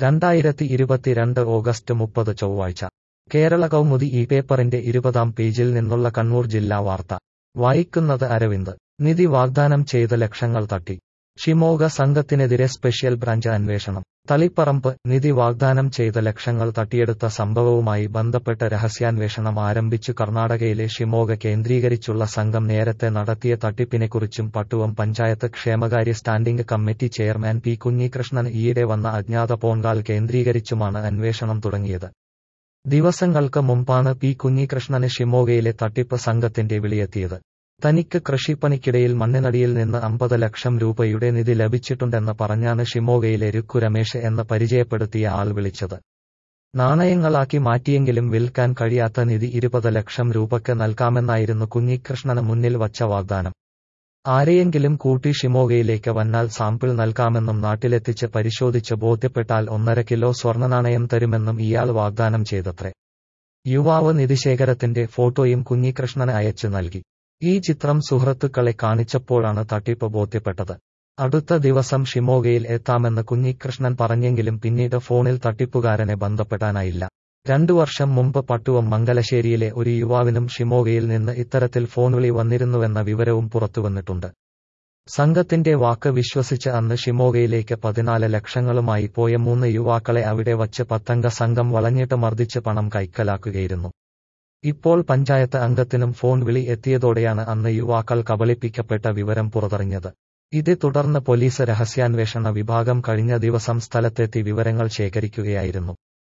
രണ്ടായിരത്തി ഇരുപത്തിരണ്ട് ഓഗസ്റ്റ് മുപ്പത് ചൊവ്വാഴ്ച കേരള കൗമുദി ഈ പേപ്പറിന്റെ ഇരുപതാം പേജിൽ നിന്നുള്ള കണ്ണൂർ ജില്ലാ വാർത്ത വായിക്കുന്നത് അരവിന്ദ് നിധി വാഗ്ദാനം ചെയ്ത ലക്ഷങ്ങൾ തട്ടി ഷിമോഗ സംഘത്തിനെതിരെ സ്പെഷ്യൽ ബ്രാഞ്ച് അന്വേഷണം തളിപ്പറമ്പ് നിധി വാഗ്ദാനം ചെയ്ത ലക്ഷങ്ങൾ തട്ടിയെടുത്ത സംഭവവുമായി ബന്ധപ്പെട്ട് രഹസ്യാന്വേഷണം ആരംഭിച്ചു കർണാടകയിലെ ഷിമോഗ കേന്ദ്രീകരിച്ചുള്ള സംഘം നേരത്തെ നടത്തിയ തട്ടിപ്പിനെക്കുറിച്ചും പട്ടുവം പഞ്ചായത്ത് ക്ഷേമകാര്യ standing committee chairman P Kunhikrishnan ഈയിടെ വന്ന അജ്ഞാത പോൺകാൾ കേന്ദ്രീകരിച്ചുമാണ് അന്വേഷണം തുടങ്ങിയത് ദിവസങ്ങൾക്ക് മുമ്പാണ് പി കുഞ്ഞികൃഷ്ണന് ഷിമോഗയിലെ തട്ടിപ്പ് സംഘത്തിന്റെ വിളിയെത്തിയത് തനിക്ക് കൃഷിപ്പണിക്കിടയിൽ മണ്ണിനടിയിൽ നിന്ന് അമ്പത് ലക്ഷം രൂപയുടെ നിധി ലഭിച്ചിട്ടുണ്ടെന്ന് പറഞ്ഞാണ് ഷിമോഗയിലെ രുക്കു രമേശ് എന്ന് പരിചയപ്പെടുത്തിയ ആൾ വിളിച്ചത് നാണയങ്ങളാക്കി മാറ്റിയെങ്കിലും വിൽക്കാൻ കഴിയാത്ത നിധി ഇരുപത് ലക്ഷം രൂപയ്ക്ക് നൽകാമെന്നായിരുന്നു കുഞ്ഞികൃഷ്ണന് മുന്നിൽ വച്ച വാഗ്ദാനം ആരെയെങ്കിലും കൂട്ടി ഷിമോഗയിലേക്ക് വന്നാൽ സാമ്പിൾ നൽകാമെന്നും നാട്ടിലെത്തിച്ച് പരിശോധിച്ച് ബോധ്യപ്പെട്ടാൽ ഒന്നര കിലോ സ്വർണ്ണനാണയം തരുമെന്നും ഇയാൾ വാഗ്ദാനം ചെയ്തത്രേ യുവാവ് നിധിശേഖരത്തിന്റെ ഫോട്ടോയും കുഞ്ഞികൃഷ്ണന് അയച്ചു നൽകി ഈ ചിത്രം സുഹൃത്തുക്കളെ കാണിച്ചപ്പോഴാണ് തട്ടിപ്പ് ബോധ്യപ്പെട്ടത് അടുത്ത ദിവസം ഷിമോഗയിൽ എത്താമെന്ന് കുഞ്ഞികൃഷ്ണൻ പറഞ്ഞെങ്കിലും പിന്നീട് ഫോണിൽ തട്ടിപ്പുകാരനെ ബന്ധപ്പെടാനായില്ല രണ്ടു വർഷം മുമ്പ് പട്ടുവം മംഗലശ്ശേരിയിലെ ഒരു യുവാവിനും ഷിമോഗയിൽ നിന്ന് ഇത്തരത്തിൽ ഫോൺ വിളി വന്നിരുന്നുവെന്ന വിവരവും പുറത്തുവന്നിട്ടുണ്ട് സംഘത്തിന്റെ വാക്ക് വിശ്വസിച്ച് അന്ന് ഷിമോഗയിലേക്ക് പതിനാല് ലക്ഷങ്ങളുമായി പോയ മൂന്ന് യുവാക്കളെ അവിടെ വച്ച് പത്തംഗ സംഘം വളഞ്ഞിട്ട് മർദ്ദിച്ച് പണം കൈക്കലാക്കുകയായിരുന്നു ഇപ്പോൾ പഞ്ചായത്ത് അംഗത്തിനും ഫോൺ വിളി എത്തിയതോടെയാണ് അന്ന് യുവാക്കൾ കബളിപ്പിക്കപ്പെട്ട വിവരം പുറത്തറിഞ്ഞത് ഇതേ തുടർന്ന് പോലീസ് രഹസ്യാന്വേഷണ വിഭാഗം കഴിഞ്ഞ ദിവസം സ്ഥലത്തെത്തി വിവരങ്ങൾ ശേഖരിക്കുകയായിരുന്നു